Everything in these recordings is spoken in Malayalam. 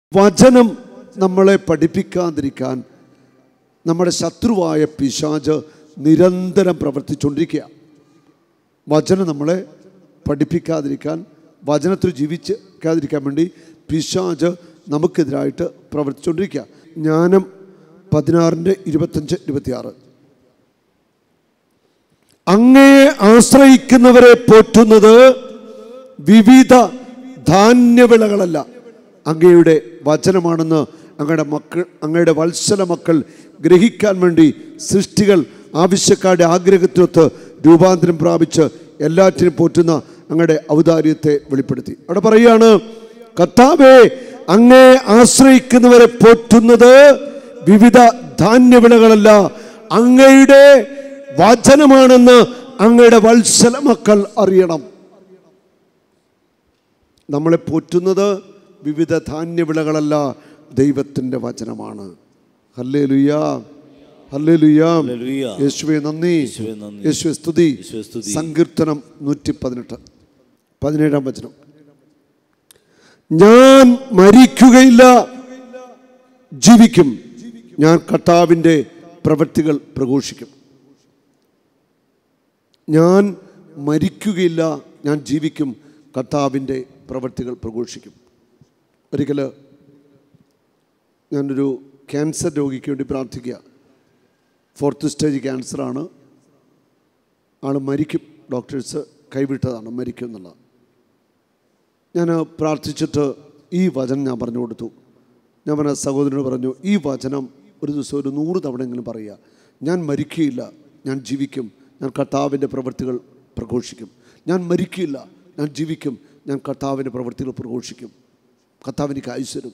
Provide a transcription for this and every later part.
വചനം നമ്മളെ പഠിപ്പിക്കാതിരിക്കാൻ നമ്മുടെ ശത്രുവായ പിശാജ് നിരന്തരം പ്രവർത്തിച്ചുകൊണ്ടിരിക്കുക വചനം നമ്മളെ പഠിപ്പിക്കാതിരിക്കാൻ വചനത്തിൽ ജീവിക്കാതിരിക്കാൻ വേണ്ടി പിശാജ് നമുക്കെതിരായിട്ട് പ്രവർത്തിച്ചുകൊണ്ടിരിക്കുക ജ്ഞാനം പതിനാറിൻ്റെ ഇരുപത്തഞ്ച് ഇരുപത്തിയാറ് അങ്ങയെ ആശ്രയിക്കുന്നവരെ പോറ്റുന്നത് വിവിധ ധാന്യവിളകളല്ല അങ്ങയുടെ വചനമാണെന്ന് അങ്ങയുടെ മക്കൾ അങ്ങയുടെ വത്സല മക്കൾ ഗ്രഹിക്കാൻ വേണ്ടി സൃഷ്ടികൾ ആവശ്യക്കാരുടെ ആഗ്രഹത്തിനൊത്ത് രൂപാന്തരം പ്രാപിച്ച് എല്ലാറ്റിനും പോറ്റുന്ന അങ്ങയുടെ ഔദാര്യത്തെ വെളിപ്പെടുത്തി അവിടെ പറയുകയാണ് കർത്താവെ അങ്ങേ ആശ്രയിക്കുന്നവരെ പോറ്റുന്നത് വിവിധ ധാന്യവിളകളല്ല അങ്ങയുടെ വചനമാണെന്ന് അങ്ങയുടെ വത്സല മക്കൾ അറിയണം നമ്മളെ പോറ്റുന്നത് വിവിധ ധാന്യവിളകളല്ല ദൈവത്തിൻ്റെ വചനമാണ് ഹല്ലേ ലുയാ ഹല്ലേ ലുയാ ഹല്ലേലൂയ. യേശുവെ നന്ദി യേശുവേ നന്ദി. യേശുവെ സ്തുതി യേശുവേ സ്തുതി. സങ്കീർത്തനം നൂറ്റി പതിനെട്ട് പതിനേഴാം വചനം ഞാൻ മരിക്കുകയില്ല ജീവിക്കും ഞാൻ കർത്താവിൻ്റെ പ്രവൃത്തികൾ പ്രഘോഷിക്കും ഞാൻ മരിക്കുകയില്ല ഞാൻ ജീവിക്കും കർത്താവിൻ്റെ പ്രവൃത്തികൾ പ്രഘോഷിക്കും ഒരിക്കൽ ഞാനൊരു ക്യാൻസർ രോഗിക്ക് വേണ്ടി പ്രാർത്ഥിക്കുക ഫോർത്ത് സ്റ്റേജ് ക്യാൻസറാണ് ആൾ മരിക്കും ഡോക്ടേഴ്സ് കൈവിട്ടതാണ് മരിക്കും എന്നുള്ളത് ഞാൻ പ്രാർത്ഥിച്ചിട്ട് ഈ വചനം ഞാൻ പറഞ്ഞു കൊടുത്തു ഞാൻ പറഞ്ഞ സഹോദരനോട് പറഞ്ഞു ഈ വചനം ഒരു ദിവസം ഒരു നൂറ് തവണയെങ്കിലും പറയുക ഞാൻ മരിക്കുകയില്ല ഞാൻ ജീവിക്കും ഞാൻ കർത്താവിൻ്റെ പ്രവൃത്തികൾ പ്രഘോഷിക്കും ഞാൻ മരിക്കുകയില്ല ഞാൻ ജീവിക്കും ഞാൻ കർത്താവിൻ്റെ പ്രവൃത്തികൾ പ്രഘോഷിക്കും കർത്താവിനിക്ക് ഐശ്വര്യം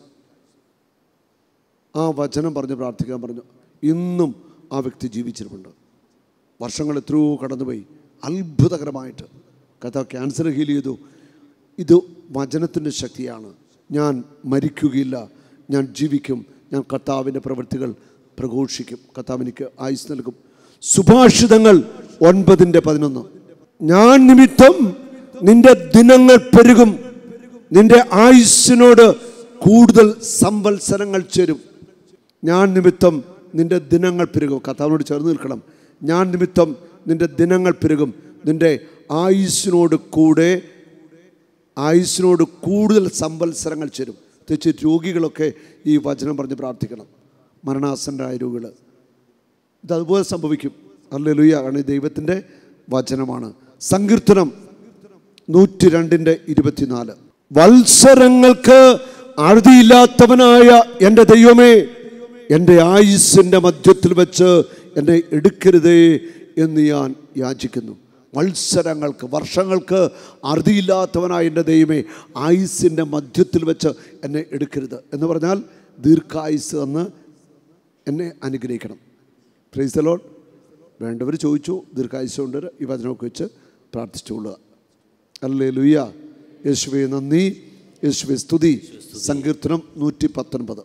ആ വചനം പറഞ്ഞ് പ്രാർത്ഥിക്കാൻ പറഞ്ഞു ഇന്നും ആ വ്യക്തി ജീവിച്ചിരിപ്പുണ്ട് വർഷങ്ങൾ എത്രയോ കടന്നുപോയി അത്ഭുതകരമായിട്ട് കർത്താവ് ക്യാൻസർ ഹീൽ ചെയ്തു ഇത് വചനത്തിൻ്റെ ശക്തിയാണ് ഞാൻ മരിക്കുകയില്ല ഞാൻ ജീവിക്കും ഞാൻ കർത്താവിൻ്റെ പ്രവൃത്തികൾ പ്രഘോഷിക്കും കർത്താവിനിക്ക് ആയുസ് നൽകും സുഭാഷിതങ്ങൾ ഒൻപതിൻ്റെ പതിനൊന്ന് ഞാൻ നിമിത്തം നിന്റെ ദിനങ്ങൾ പെരുകും നിന്റെ ആയുസ്സിനോട് കൂടുതൽ സംവത്സരങ്ങൾ ചേരും ഞാൻ നിമിത്തം നിന്റെ ദിനങ്ങൾ പെരുകും കർത്താവിനോട് ചേർന്ന് നിൽക്കണം ഞാൻ നിമിത്തം നിന്റെ ദിനങ്ങൾ പെരുകും നിന്റെ ആയുസ്സിനോട് കൂടെ ആയുസ്സിനോട് കൂടുതൽ സംവത്സരങ്ങൾ ചേരും പ്രത്യേകിച്ച് രോഗികളൊക്കെ ഈ വചനം പറഞ്ഞ് പ്രാർത്ഥിക്കണം മരണാസന്നരായ രോഗികൾ ഇത് അതുപോലെ സംഭവിക്കും അല്ലേലുയ്യ കാരണം ഇത് ദൈവത്തിൻ്റെ വചനമാണ് സങ്കീർത്തനം നൂറ്റി രണ്ടിൻ്റെ ഇരുപത്തിനാല് വത്സരങ്ങൾക്ക് അറുതിയില്ലാത്തവനായ എൻ്റെ ദൈവമേ എൻ്റെ ആയുസ്സിൻ്റെ മധ്യത്തിൽ വെച്ച് എന്നെ എടുക്കരുതേ എന്ന് ഞാൻ യാചിക്കുന്നു വത്സരങ്ങൾക്ക് വർഷങ്ങൾക്ക് അറുതിയില്ലാത്തവനായ എൻ്റെ ദൈവമേ ആയുസ്സിൻ്റെ മധ്യത്തിൽ വെച്ച് എന്നെ എടുക്കരുത് എന്ന് പറഞ്ഞാൽ ദീർഘായുസ് എന്ന് എന്നെ അനുഗ്രഹിക്കണം പ്രൈസ് ലോൺ വേണ്ടവർ ചോദിച്ചു ദീർഘായുസ് കൊണ്ട് ഈ വചനമൊക്കെ വെച്ച് പ്രാർത്ഥിച്ചുകൊള്ളുക അല്ലേ ലുയ്യ യേശുവെ നന്ദി യേശുവെ സ്തുതി സങ്കീർത്തനം നൂറ്റി പത്തൊൻപത്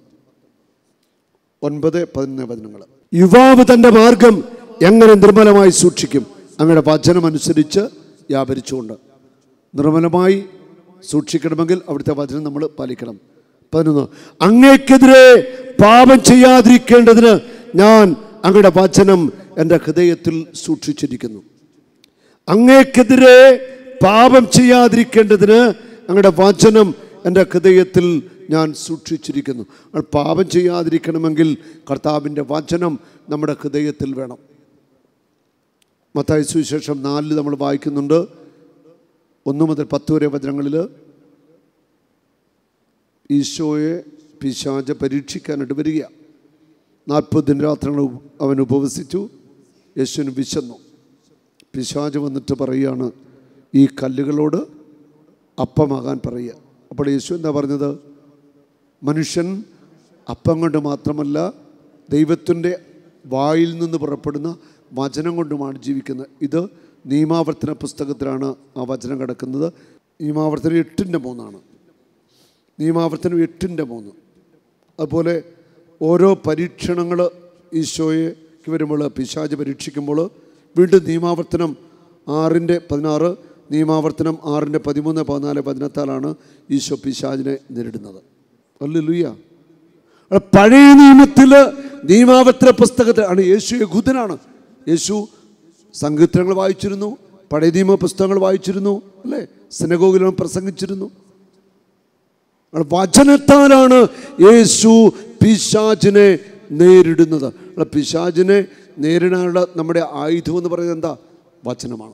ഒൻപത് പതിനൊന്ന് വചനങ്ങൾ യുവാവ് തൻ്റെ മാർഗം എങ്ങനെ നിർമ്മലമായി സൂക്ഷിക്കും അങ്ങയുടെ വചനം അനുസരിച്ച് വ്യാപരിച്ചുകൊണ്ട് നിർമ്മലമായി സൂക്ഷിക്കണമെങ്കിൽ അവിടുത്തെ വചനം നമ്മൾ പാലിക്കണം പതിനൊന്ന് അങ്ങേക്കെതിരെ പാപം ചെയ്യാതിരിക്കേണ്ടതിന് ഞാൻ അങ്ങയുടെ വചനം എൻ്റെ ഹൃദയത്തിൽ സൂക്ഷിച്ചിരിക്കുന്നു അങ്ങേക്കെതിരെ പാപം ചെയ്യാതിരിക്കേണ്ടതിന് അങ്ങയുടെ വചനം എൻ്റെ ഹൃദയത്തിൽ ഞാൻ സൂക്ഷിച്ചിരിക്കുന്നു അപ്പോൾ പാപം ചെയ്യാതിരിക്കണമെങ്കിൽ കർത്താവിൻ്റെ വചനം നമ്മുടെ ഹൃദയത്തിൽ വേണം മത്തായ സുവിശേഷം നാലിൽ നമ്മൾ വായിക്കുന്നുണ്ട് ഒന്ന് മുതൽ പത്ത് വരെ വചനങ്ങളിൽ ഈശോയെ പിശാച പരീക്ഷിക്കാനായിട്ട് വരിക നാൽപ്പത് ദിനരാത്രങ്ങൾ അവൻ ഉപവസിച്ചു യേശുവിന് വിശന്നു പിശാച് വന്നിട്ട് പറയുകയാണ് ഈ കല്ലുകളോട് അപ്പമാകാൻ പറയുക അപ്പോൾ യേശു എന്താ പറഞ്ഞത് മനുഷ്യൻ അപ്പം കൊണ്ട് മാത്രമല്ല ദൈവത്തിൻ്റെ വായിൽ നിന്ന് പുറപ്പെടുന്ന വചനം കൊണ്ടുമാണ് ജീവിക്കുന്നത് ഇത് നിയമാവർത്തന പുസ്തകത്തിലാണ് ആ വചനം കിടക്കുന്നത് നിയമാവർത്തനം എട്ടിൻ്റെ മൂന്നാണ് നിയമാവർത്തനം എട്ടിൻ്റെ മൂന്ന് അതുപോലെ ഓരോ പരീക്ഷണങ്ങൾ ഈശോയ്ക്ക് വരുമ്പോൾ പിശാച് പരീക്ഷിക്കുമ്പോൾ വീണ്ടും നിയമാവർത്തനം ആറിൻ്റെ പതിനാറ് നിയമാവർത്തനം ആറിൻ്റെ പതിമൂന്ന് പതിനാല് പതിനെട്ടാലാണ് ഈശോ പിശാചിനെ നേരിടുന്നത് അല്ലുയ്യ പഴയ നിയമത്തില് നിയമാവത്ര പുസ്തകത്തിൽ ആണ് യേശു യഹൂദനാണ് യേശു സങ്കീർത്തനങ്ങൾ വായിച്ചിരുന്നു പഴയ നിയമ പുസ്തകങ്ങൾ വായിച്ചിരുന്നു അല്ലേ സിനഗോഗിലും പ്രസംഗിച്ചിരുന്നു അപ്പോൾ വചനത്താലാണ് യേശു പിശാചിനെ നേരിടുന്നത് അപ്പോൾ പിശാചിനെ നേരിടാനുള്ള നമ്മുടെ ആയുധം എന്ന് പറയുന്നത് എന്താ വചനമാണ്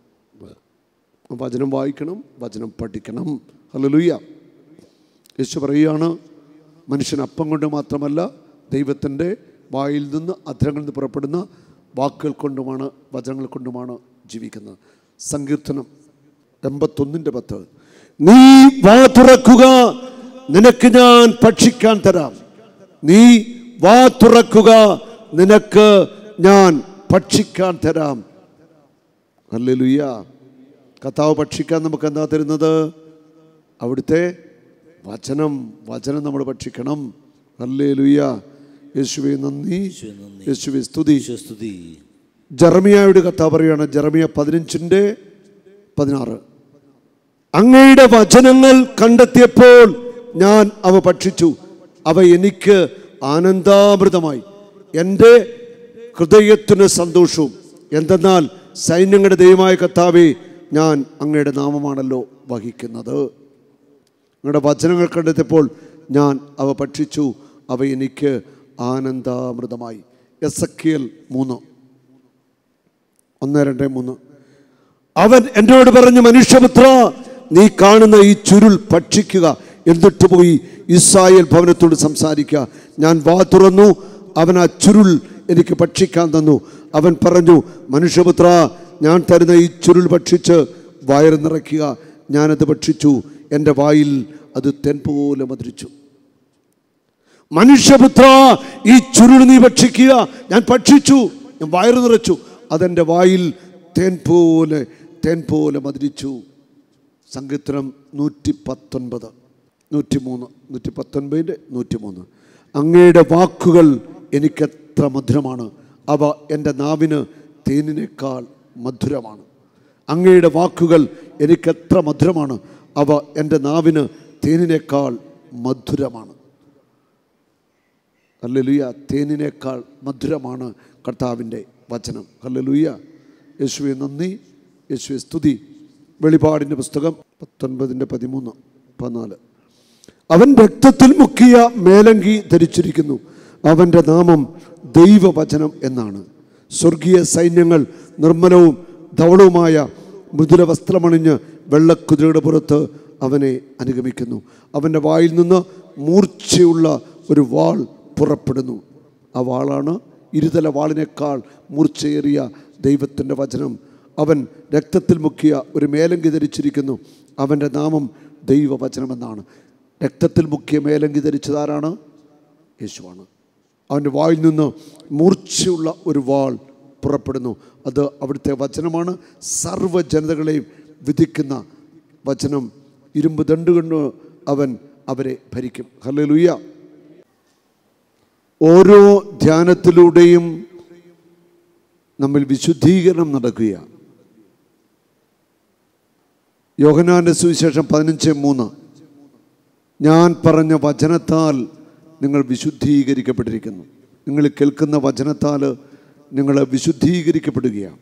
വചനം വായിക്കണം വചനം പഠിക്കണം ഹല്ലേലൂയ യേശു പറയുകയാണ് മനുഷ്യൻ അപ്പം കൊണ്ട് മാത്രമല്ല ദൈവത്തിൻ്റെ വായിൽ നിന്ന് അധരങ്ങളിൽ നിന്ന് പുറപ്പെടുന്ന വാക്കുകൾ കൊണ്ടുമാണ് വചനങ്ങൾ കൊണ്ടുമാണ് ജീവിക്കുന്നത് സങ്കീർത്തനം എൺപത്തൊന്നിൻ്റെ പത്ത് നീ വാ തുറക്കുക നിനക്ക് ഞാൻ ഭക്ഷിക്കാൻ തരാം നീ വാ തുറക്കുക നിനക്ക് ഞാൻ ഭക്ഷിക്കാൻ തരാം അല്ലേലുയ്യ കർത്താവ് ഭക്ഷിക്കാൻ നമുക്ക് എന്താ തരുന്നത് അവിടുത്തെ വചനം വചനം നമ്മൾ ഭക്ഷിക്കണം അല്ലേലുയ്യ യേശുവെ നന്ദി യേശുവേ നന്ദി. യേശുവെ സ്തുതി സ്തുതി ജെറമിയായുടെ കഥ പറയുകയാണ് ജെറമിയ പതിനഞ്ചിൻ്റെ പതിനാറ് അങ്ങയുടെ വചനങ്ങൾ കണ്ടെത്തിയപ്പോൾ ഞാൻ അവ ഭക്ഷിച്ചു അവ എനിക്ക് ആനന്ദാമൃതമായി എൻ്റെ ഹൃദയത്തിന് സന്തോഷവും എന്തെന്നാൽ സൈന്യങ്ങളുടെ ദൈവമായ കർത്താവെ ഞാൻ അങ്ങയുടെ നാമമാണല്ലോ വഹിക്കുന്നത് അങ്ങയുടെ വചനങ്ങൾ കണ്ടെത്തിയപ്പോൾ ഞാൻ അവ ഭക്ഷിച്ചു അവ എനിക്ക് ആനന്ദാമൃതമായി എസ് എ മൂന്ന് ഒന്ന് രണ്ട് മൂന്ന് അവൻ എന്നോട് പറഞ്ഞു മനുഷ്യപുത്ര നീ കാണുന്ന ഈ ചുരുൾ ഭക്ഷിക്കുക എന്നിട്ട് പോയി ഇസ്രായേൽ ഭവനത്തോട് സംസാരിക്കുക ഞാൻ വാ തുറന്നു അവൻ ആ ചുരുൾ എനിക്ക് ഭക്ഷിക്കാൻ തന്നു അവൻ പറഞ്ഞു മനുഷ്യപുത്ര ഞാൻ തരുന്ന ഈ ചുരുൾ ഭക്ഷിച്ച് വയറ് നിറയ്ക്കുക ഞാനത് ഭക്ഷിച്ചു എൻ്റെ വായിൽ അത് തെൻ പോലെ മധുരിച്ചു മനുഷ്യപുത്ര ഈ ചുരുൾ നീ ഭക്ഷിക്കുക ഞാൻ ഭക്ഷിച്ചു ഞാൻ വയറ് നിറച്ചു അതെൻ്റെ വായിൽ തേൻ പോലെ തേൻ പോലെ മധുരിച്ചു സങ്കീർത്തനം നൂറ്റി പത്തൊൻപത് നൂറ്റി മൂന്ന് നൂറ്റി പത്തൊൻപതിൻ്റെ നൂറ്റി മൂന്ന് അങ്ങയുടെ വാക്കുകൾ എനിക്കെത്ര മധുരമാണ് അവ എൻ്റെ നാവിന് തേനിനേക്കാൾ മധുരമാണ് അങ്ങയുടെ വാക്കുകൾ എനിക്കെത്ര മധുരമാണ് അവ എൻ്റെ നാവിന് തേനിനേക്കാൾ മധുരമാണ് ഹല്ലേലൂയ തേനിനേക്കാൾ മധുരമാണ് കർത്താവിൻ്റെ വചനം ഹല്ലേലൂയ യേശുവെ നന്ദി യേശുവെ സ്തുതി വെളിപാടിൻ്റെ പുസ്തകം പത്തൊൻപതിൻ്റെ പതിമൂന്ന് പതിനാല് അവൻ രക്തത്തിൽ മുക്കിയ മേലങ്കി ധരിച്ചിരിക്കുന്നു അവൻ്റെ നാമം ദൈവവചനം എന്നാണ് സ്വർഗീയ സൈന്യങ്ങൾ നിർമ്മലവും ധവളവുമായ മൃദുല വസ്ത്രമണിഞ്ഞ് വെള്ളക്കുതിരയുടെ പുറത്ത് അവനെ അനുഗമിക്കുന്നു അവൻ്റെ വായിൽ നിന്ന് മൂർച്ചയുള്ള ഒരു വാൾ പുറപ്പെടുന്നു ആ വാളാണ് ഇരുതല വാളിനേക്കാൾ മൂർച്ചയേറിയ ദൈവത്തിൻ്റെ വചനം അവൻ രക്തത്തിൽ മുക്കിയ ഒരു മേലങ്കി ധരിച്ചിരിക്കുന്നു അവൻ്റെ നാമം ദൈവവചനമെന്നാണ് രക്തത്തിൽ മുക്കിയ മേലങ്കി ധരിച്ചതാരാണ് യേശുവാണ് അവൻ്റെ വായിൽ നിന്ന് മൂർച്ചയുള്ള ഒരു വാൾ പുറപ്പെടുന്നു അത് അവിടുത്തെ വചനമാണ് സർവ്വ ജനതകളെയും വിധിക്കുന്ന വചനം ഇരുമ്പ് ദണ്ട് കൊണ്ട് അവൻ അവരെ ഭരിക്കും ഹല്ലേലൂയ ഓരോ ധ്യാനത്തിലൂടെയും നമ്മൾ വിശുദ്ധീകരണം നടക്കുകയാണ് യോഹനാന്റെ സുവിശേഷം പതിനഞ്ച് മൂന്ന് ഞാൻ പറഞ്ഞ വചനത്താൽ നിങ്ങൾ വിശുദ്ധീകരിക്കപ്പെട്ടിരിക്കുന്നു നിങ്ങൾ കേൾക്കുന്ന വചനത്താൽ നിങ്ങൾ വിശുദ്ധീകരിക്കപ്പെടുകയാണ്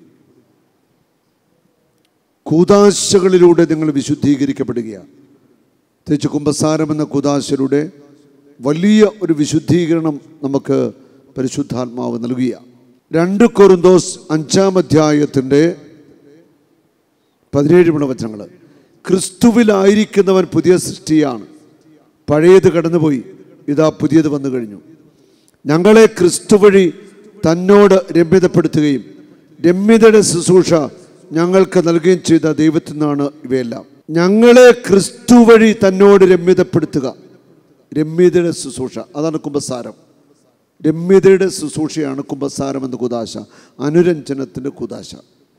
കൂതാശകളിലൂടെ നിങ്ങൾ വിശുദ്ധീകരിക്കപ്പെടുകയാണ് പ്രത്യേകിച്ച് കുംഭസാരം എന്ന കൂതാശയിലൂടെ വലിയ ഒരു വിശുദ്ധീകരണം നമുക്ക് പരിശുദ്ധാത്മാവ് നൽകുക രണ്ട് കൊറിന്തോസ് അഞ്ചാം അധ്യായത്തിൻ്റെ പതിനേഴ് ഗുണവചനങ്ങൾ ക്രിസ്തുവിലായിരിക്കുന്നവൻ പുതിയ സൃഷ്ടിയാണ് പഴയത് കടന്നുപോയി ഇതാ പുതിയത് വന്നു കഴിഞ്ഞു ഞങ്ങളെ ക്രിസ്തു വഴി തന്നോട് രമ്യതപ്പെടുത്തുകയും രമ്യതയുടെ ശുശ്രൂഷ ഞങ്ങൾക്ക് നൽകുകയും ചെയ്ത ദൈവത്തിൽ നിന്നാണ് ഇവയെല്ലാം ഞങ്ങളെ ക്രിസ്തു വഴി തന്നോട് രമ്യതപ്പെടുത്തുക രമ്യതയുടെ ശുശ്രൂഷ അതാണ് കുംഭസാരം രമ്യതയുടെ ശുശ്രൂഷയാണ് കുംഭസാരം എന്ന കുതാശ അനുരഞ്ജനത്തിൻ്റെ കുതാശ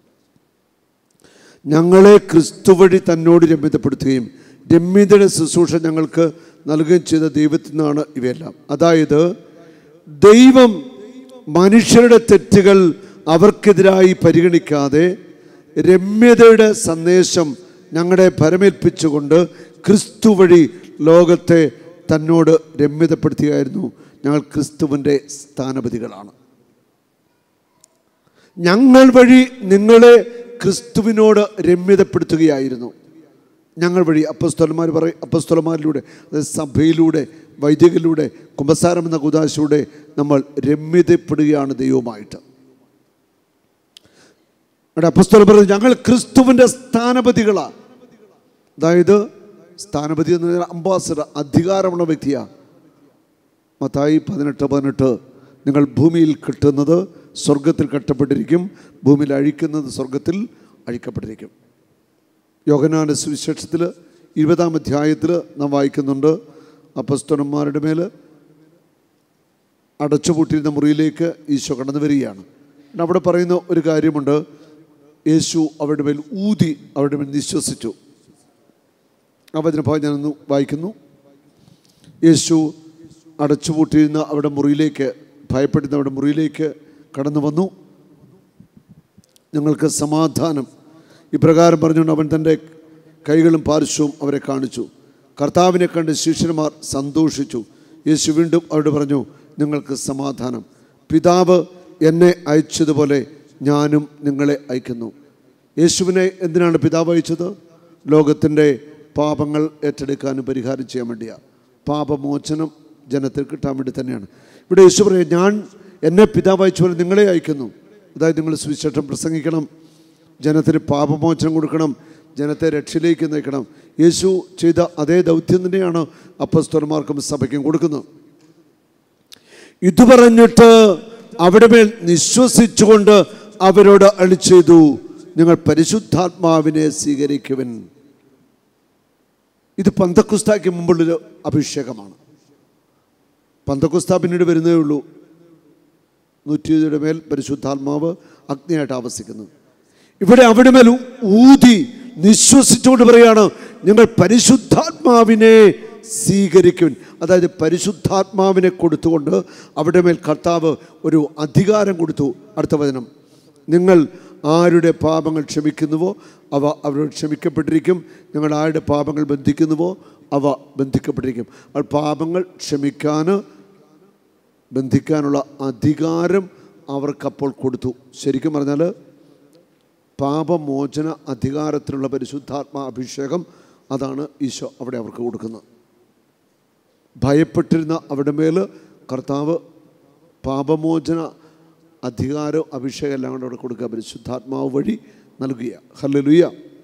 ഞങ്ങളെ ക്രിസ്തു വഴി തന്നോട് രമ്യതപ്പെടുത്തുകയും രമ്യതയുടെ ശുശ്രൂഷ ഞങ്ങൾക്ക് നൽകുകയും ചെയ്ത ദൈവത്തിൽ നിന്നാണ് ഇവയെല്ലാം അതായത് ദൈവം മനുഷ്യരുടെ തെറ്റുകൾ അവർക്കെതിരായി പരിഗണിക്കാതെ രമ്യതയുടെ സന്ദേശം ഞങ്ങളെ ഭരമേൽപ്പിച്ചുകൊണ്ട് ക്രിസ്തു വഴി ലോകത്തെ തന്നോട് രമ്യതപ്പെടുത്തിയായിരുന്നു ഞങ്ങൾ ക്രിസ്തുവിൻ്റെ സ്ഥാനപതികളാണ് ഞങ്ങൾ വഴി നിങ്ങളെ ക്രിസ്തുവിനോട് രമ്യതപ്പെടുത്തുകയായിരുന്നു ഞങ്ങൾ വഴി അപ്പസ്തോലന്മാർ പറയും അപ്പസ്തോലന്മാരിലൂടെ അതായത് സഭയിലൂടെ വൈദികരിലൂടെ കുമ്പസാരം എന്ന കുദാശയിലൂടെ നമ്മൾ രമ്യതപ്പെടുകയാണ് ദൈവമായിട്ട് അവിടെ അപ്പസ്തോലൻ പറഞ്ഞു ഞങ്ങൾ ക്രിസ്തുവിൻ്റെ സ്ഥാനപതികളാണ് അതായത് സ്ഥാനപതി എന്ന് പറഞ്ഞാൽ അംബാസഡർ അധികാരമുള്ള വ്യക്തിയാണ് മത്തായി പതിനെട്ട് പതിനെട്ട് നിങ്ങൾ ഭൂമിയിൽ കെട്ടുന്നത് സ്വർഗത്തിൽ കെട്ടപ്പെട്ടിരിക്കും ഭൂമിയിൽ അഴിക്കുന്നത് സ്വർഗത്തിൽ അഴിക്കപ്പെട്ടിരിക്കും യോഗനാന സുവിശേഷത്തിൽ ഇരുപതാം അധ്യായത്തിൽ നാം വായിക്കുന്നുണ്ട് അപ്പസ്തോലന്മാരുടെ മേൽ അടച്ചുപൂട്ടിയിരുന്ന മുറിയിലേക്ക് ഈശോ കടന്നു വരികയാണ് പിന്നെ അവിടെ പറയുന്ന ഒരു കാര്യമുണ്ട് യേശു അവരുടെ മേൽ ഊതി അവരുടെ മേൽ നിശ്വസിച്ചു ആ വചനഭാഗം ഞാനൊന്ന് വായിക്കുന്നു യേശു അടച്ചുപൂട്ടിയിരുന്ന അവിടെ മുറിയിലേക്ക് ഭയപ്പെടുന്ന അവിടെ മുറിയിലേക്ക് കടന്നു വന്നു ഞങ്ങൾക്ക് സമാധാനം ഇപ്രകാരം പറഞ്ഞുകൊണ്ട് അവൻ തൻ്റെ കൈകളും പാർശ്വവും അവരെ കാണിച്ചു കർത്താവിനെ കണ്ട് ശിഷ്യന്മാർ സന്തോഷിച്ചു യേശു വീണ്ടും അവരോട് പറഞ്ഞു നിങ്ങൾക്ക് സമാധാനം പിതാവ് എന്നെ അയച്ചതുപോലെ ഞാനും നിങ്ങളെ അയക്കുന്നു യേശുവിനെ എന്തിനാണ് പിതാവ് അയച്ചത് ലോകത്തിൻ്റെ പാപങ്ങൾ ഏറ്റെടുക്കാനും പരിഹാരം ചെയ്യാൻ വേണ്ടിയാണ് പാപമോചനം ജനത്തിൽ കിട്ടാൻ വേണ്ടി തന്നെയാണ് ഇവിടെ യേശു പറയും ഞാൻ എന്നെ പിതാവ് അയച്ചപോലെ നിങ്ങളെ അയക്കുന്നു അതായത് നിങ്ങൾ സുവിശേഷം പ്രസംഗിക്കണം ജനത്തിന് പാപമോചനം കൊടുക്കണം ജനത്തെ രക്ഷയിലേക്ക് നയിക്കണം യേശു ചെയ്ത അതേ ദൗത്യം തന്നെയാണ് അപ്പസ്തോന്മാർക്കും സഭയ്ക്കും കൊടുക്കുന്നത് ഇത് പറഞ്ഞിട്ട് അവിടെ മേൽ നിശ്വസിച്ചുകൊണ്ട് അവരോട് അളി ചെയ്തു നിങ്ങൾ പരിശുദ്ധാത്മാവിനെ സ്വീകരിക്കുവൻ ഇത് പന്തക്കുസ്താക്ക് മുമ്പുള്ളൊരു അഭിഷേകമാണ് പന്തക്കുസ്ത പിന്നീട് വരുന്നേ ഉള്ളൂ നൂറ്റിയുടെ മേൽ പരിശുദ്ധാത്മാവ് അഗ്നിയായിട്ട് ആവസിക്കുന്നു ഇവിടെ അവിടെ മേൽ ഊതി നിശ്വസിച്ചുകൊണ്ട് പറയാണ് നിങ്ങൾ പരിശുദ്ധാത്മാവിനെ സ്വീകരിക്കും അതായത് പരിശുദ്ധാത്മാവിനെ കൊടുത്തുകൊണ്ട് അവിടെ മേൽ കർത്താവ് ഒരു അധികാരം കൊടുത്തു അടുത്ത വചനം നിങ്ങൾ ആരുടെ പാപങ്ങൾ ക്ഷമിക്കുന്നുവോ അവ അവരോട് ക്ഷമിക്കപ്പെട്ടിരിക്കും നിങ്ങൾ ആരുടെ പാപങ്ങൾ ബന്ധിക്കുന്നുവോ അവ ബന്ധിക്കപ്പെട്ടിരിക്കും അപ്പോൾ പാപങ്ങൾ ക്ഷമിക്കാൻ ബന്ധിക്കാനുള്ള അധികാരം അവർക്കപ്പോൾ കൊടുത്തു ശരിക്കും പറഞ്ഞാൽ പാപമോചന അധികാരത്തിനുള്ള പരിശുദ്ധാത്മാ അഭിഷേകം അതാണ് ഈശോ അവിടെ അവർക്ക് കൊടുക്കുന്നത് ഭയപ്പെട്ടിരുന്ന അവിടെ മേൽ കർത്താവ് പാപമോചന അധികാരം അഭിഷേകം എല്ലാം കൂടെ അവിടെ കൊടുക്കുക പരിശുദ്ധാത്മാവ് വഴി നൽകുക ഹല്ലേലൂയ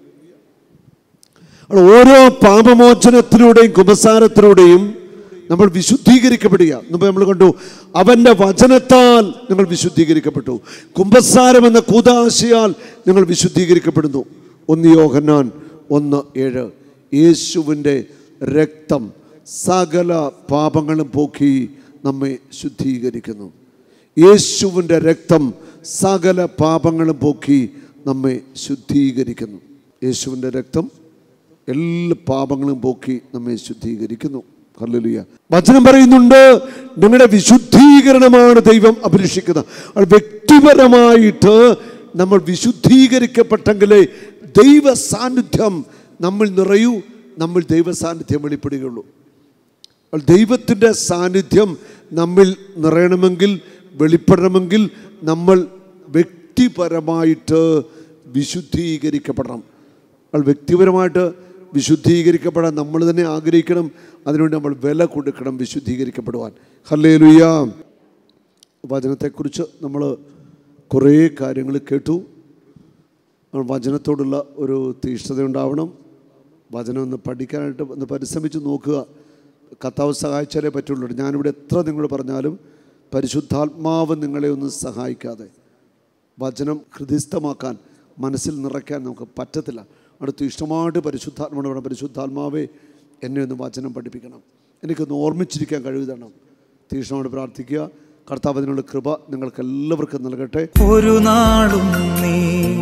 അപ്പോൾ ഓരോ പാപമോചനത്തിലൂടെയും കുമ്പസാരത്തിലൂടെയും നമ്മൾ വിശുദ്ധീകരിക്കപ്പെടുക മുമ്പ് നമ്മൾ കണ്ടു അവൻ്റെ വചനത്താൽ നിങ്ങൾ വിശുദ്ധീകരിക്കപ്പെട്ടു കുംഭസാരം എന്ന കൂതാശയാൽ നിങ്ങൾ വിശുദ്ധീകരിക്കപ്പെടുന്നു ഒന്ന് യോഹന്നാൻ ഒന്ന് ഏഴ് യേശുവിൻ്റെ രക്തം സകല പാപങ്ങളും പോക്കി നമ്മെ ശുദ്ധീകരിക്കുന്നു യേശുവിൻ്റെ രക്തം സകല പാപങ്ങളും പോക്കി നമ്മെ ശുദ്ധീകരിക്കുന്നു യേശുവിൻ്റെ രക്തം എല്ലാ പാപങ്ങളും പോക്കി നമ്മെ ശുദ്ധീകരിക്കുന്നു ഹല്ലേലൂയ വചനം പറയുന്നുണ്ട് നിങ്ങളുടെ വിശുദ്ധീകരണമാണ് ദൈവം അഭിലഷിക്കുന്നത് അത് വ്യക്തിപരമായിട്ട് നമ്മൾ വിശുദ്ധീകരിക്കപ്പെട്ടെങ്കിലേ ദൈവ സാന്നിധ്യം നമ്മൾ നിറയൂ നമ്മൾ ദൈവ സാന്നിധ്യം വെളിപ്പെടുകയുള്ളൂ അപ്പോൾ ദൈവത്തിൻ്റെ സാന്നിധ്യം നമ്മിൽ നിറയണമെങ്കിൽ വെളിപ്പെടണമെങ്കിൽ നമ്മൾ വ്യക്തിപരമായിട്ട് വിശുദ്ധീകരിക്കപ്പെടണം അപ്പോൾ വ്യക്തിപരമായിട്ട് വിശുദ്ധീകരിക്കപ്പെടാൻ നമ്മൾ തന്നെ ആഗ്രഹിക്കണം അതിനുവേണ്ടി നമ്മൾ വില കൊടുക്കണം വിശുദ്ധീകരിക്കപ്പെടുവാൻ ഹല്ലേ ലുയ്യ വചനത്തെക്കുറിച്ച് നമ്മൾ കുറേ കാര്യങ്ങൾ കേട്ടു നമ്മൾ വചനത്തോടുള്ള ഒരു തീഷ്ണത ഉണ്ടാവണം വചനം ഒന്ന് പഠിക്കാനായിട്ട് ഒന്ന് പരിശ്രമിച്ച് നോക്കുക കർത്താവ് സഹായിച്ചാലേ പറ്റുള്ളൂ ഞാനിവിടെ എത്ര നിങ്ങൾ പറഞ്ഞാലും പരിശുദ്ധാത്മാവ് നിങ്ങളെ ഒന്ന് സഹായിക്കാതെ വചനം ഹൃദയസ്ഥമാക്കാൻ മനസ്സിൽ നിറയ്ക്കാൻ നമുക്ക് പറ്റത്തില്ല അടുത്ത് ഇഷ്ടമായിട്ട് പരിശുദ്ധാത്മാവ് വേണം പരിശുദ്ധാത്മാവെ എന്നെ ഒന്ന് വചനം പഠിപ്പിക്കണം എനിക്കൊന്ന് ഓർമ്മിച്ചിരിക്കാൻ കഴിവ് തരണം തീക്ഷ്ണമായിട്ട് പ്രാർത്ഥിക്കുക കർത്താവ് അതിനുള്ള കൃപ നിങ്ങൾക്ക് എല്ലാവർക്കും നൽകട്ടെ ഒരു നാളും നീ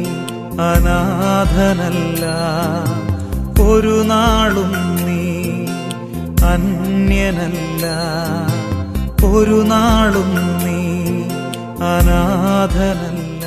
അനാഥനല്ല ഒരു നാളും നീ അന്യനല്ല ഒരു നാളും നീ അനാഥനല്ല